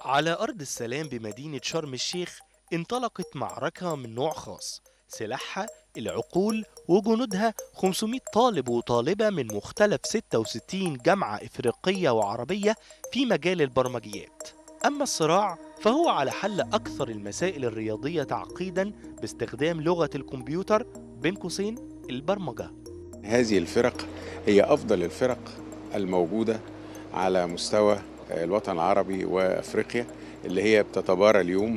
على أرض السلام بمدينة شرم الشيخ انطلقت معركة من نوع خاص سلاحها العقول وجنودها 500 طالب وطالبة من مختلف 66 جامعة إفريقية وعربية في مجال البرمجيات أما الصراع فهو على حل أكثر المسائل الرياضية تعقيدا باستخدام لغة الكمبيوتر بين قوسين البرمجة هذه الفرق هي أفضل الفرق الموجودة على مستوى الوطن العربي وأفريقيا اللي هي بتتبارى اليوم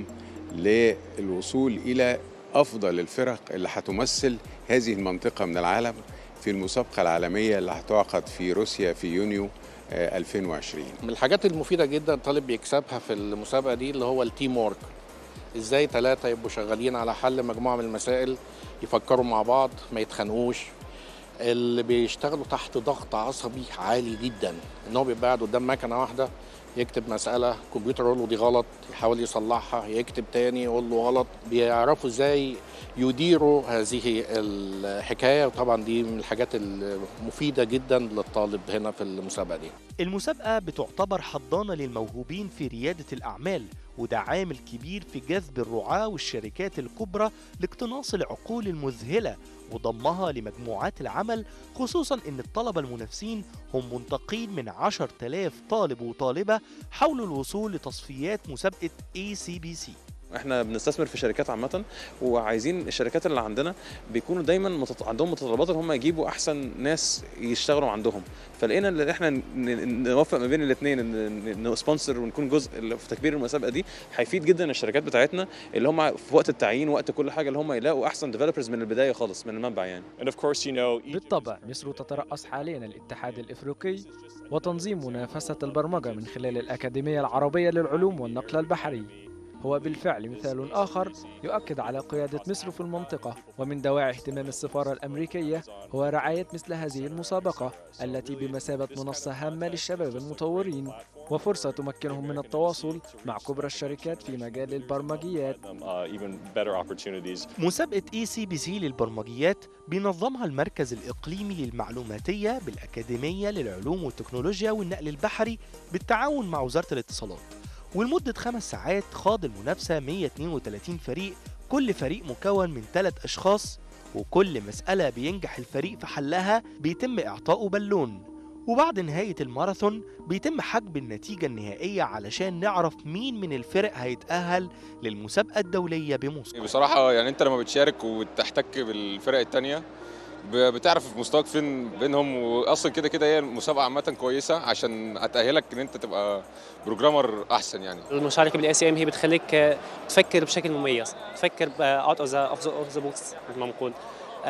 للوصول إلى أفضل الفرق اللي هتمثل هذه المنطقة من العالم في المسابقة العالمية اللي هتعقد في روسيا في يونيو 2020 من الحاجات المفيدة جدا الطالب بيكسبها في المسابقة دي اللي هو التيم وورك ازاي ثلاثة يبقوا شغالين على حل مجموعة من المسائل يفكروا مع بعض ما يتخانقوش اللي بيشتغلوا تحت ضغط عصبي عالي جدا ان هو بيبقى قاعد قدام مكنه واحده يكتب مساله الكمبيوتر يقول له دي غلط يحاول يصلحها يكتب تاني يقول له غلط بيعرفوا ازاي يديروا هذه الحكايه وطبعا دي من الحاجات المفيده جدا للطالب هنا في المسابقه دي المسابقة بتعتبر حضانة للموهوبين في ريادة الأعمال وده عامل كبير في جذب الرعاة والشركات الكبرى لاقتناص العقول المذهلة وضمها لمجموعات العمل خصوصا ان الطلبة المنافسين هم منتقين من 10000 طالب وطالبة حاولوا الوصول لتصفيات مسابقة ACBC احنا بنستثمر في شركات عامه وعايزين الشركات اللي عندنا بيكونوا دايما متط... عندهم متطلبات ان هم يجيبوا احسن ناس يشتغلوا عندهم فلقينا ان احنا ن... نوفق ما بين الاثنين ان نسبونسر ونكون جزء في تكبير المسابقه دي هيفيد جدا الشركات بتاعتنا اللي هم في وقت التعيين وقت كل حاجه اللي هم يلاقوا احسن ديفلوبرز من البدايه خالص من المنبع يعني بالطبع مصر تترأس حاليا الاتحاد الافريقي وتنظيم منافسه البرمجه من خلال الاكاديميه العربيه للعلوم والنقل البحري هو بالفعل مثال آخر يؤكد على قيادة مصر في المنطقة ومن دواعي اهتمام السفارة الأمريكية هو رعاية مثل هذه المسابقة التي بمثابة منصة هامة للشباب المطورين وفرصة تمكنهم من التواصل مع كبرى الشركات في مجال البرمجيات مسابقة ECBC للبرمجيات بينظمها المركز الإقليمي للمعلوماتية بالأكاديمية للعلوم والتكنولوجيا والنقل البحري بالتعاون مع وزارة الاتصالات ولمدة خمس ساعات خاض المنافسة 132 فريق كل فريق مكون من ثلاث أشخاص وكل مسألة بينجح الفريق في حلها بيتم إعطائه بالون وبعد نهاية الماراثون بيتم حجب النتيجة النهائية علشان نعرف مين من الفرق هيتأهل للمسابقة الدولية بموسكو بصراحة يعني أنت لما بتشارك وتحتك بالفرق التانية بتعرف مستواك فين بينهم واصلا كده كده هي المسابقه عامه كويسه عشان هتاهلك ان انت تبقى بروجرامر احسن يعني المشاركه بالاي سي ام هي بتخليك تفكر بشكل مميز تفكر اوت اوف ذا بوكس مثل ما بنقول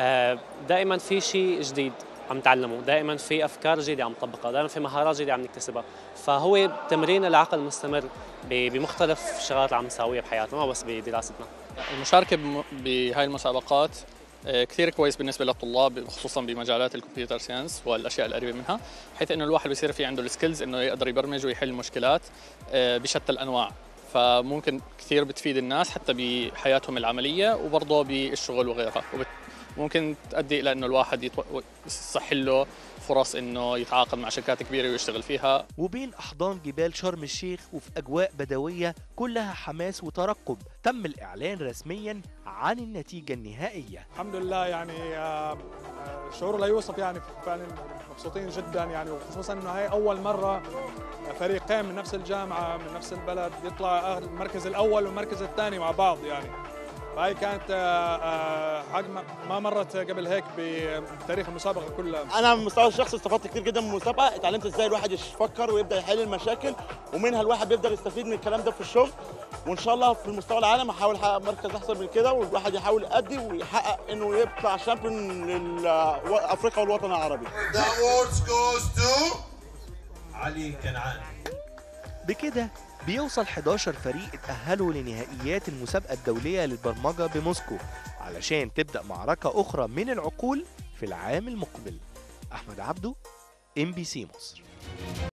دائما في شيء جديد عم نتعلمه دائما في افكار جديده عم نطبقها دائما في مهارات جديده عم نكتسبها فهو تمرين العقل مستمر بمختلف الشغلات اللي عم نساويها بحياتنا ما بس بدراستنا المشاركه بهاي المسابقات كثير كويس بالنسبه للطلاب خصوصا بمجالات الكمبيوتر ساينس والاشياء القريبه منها حيث انه الواحد بيصير في عنده السكيلز انه يقدر يبرمج ويحل مشكلات بشتى الانواع فممكن كثير بتفيد الناس حتى بحياتهم العمليه وبرضه بالشغل وغيرها ممكن تؤدي الى انه الواحد يصح له فرص انه يتعاقد مع شركات كبيره ويشتغل فيها وبين احضان جبال شرم الشيخ وفي اجواء بدويه كلها حماس وترقب تم الاعلان رسميا عن النتيجه النهائيه الحمد لله يعني شعور لا يوصف يعني فعلا مبسوطين جدا يعني وخصوصا انه هي اول مره فريقين من نفس الجامعه من نفس البلد يطلع المركز الاول والمركز الثاني مع بعض يعني فهي كانت حاجه ما مرت قبل هيك بتاريخ المسابقه كلها انا على المستوى الشخصي استفدت كتير جدا من المسابقه اتعلمت ازاي الواحد يفكر ويبدا يحل المشاكل ومنها الواحد بيقدر يستفيد من الكلام ده في الشغل وان شاء الله في المستوى العالم هحاول احقق مركز احسن من كده والواحد يحاول يأدي ويحقق انه يطلع شامبيون لافريقيا والوطن العربي علي كنعان بكده بيوصل 11 فريق اتأهلوا لنهائيات المسابقة الدولية للبرمجة بموسكو علشان تبدأ معركة أخرى من العقول في العام المقبل أحمد عبدو ام بي سي مصر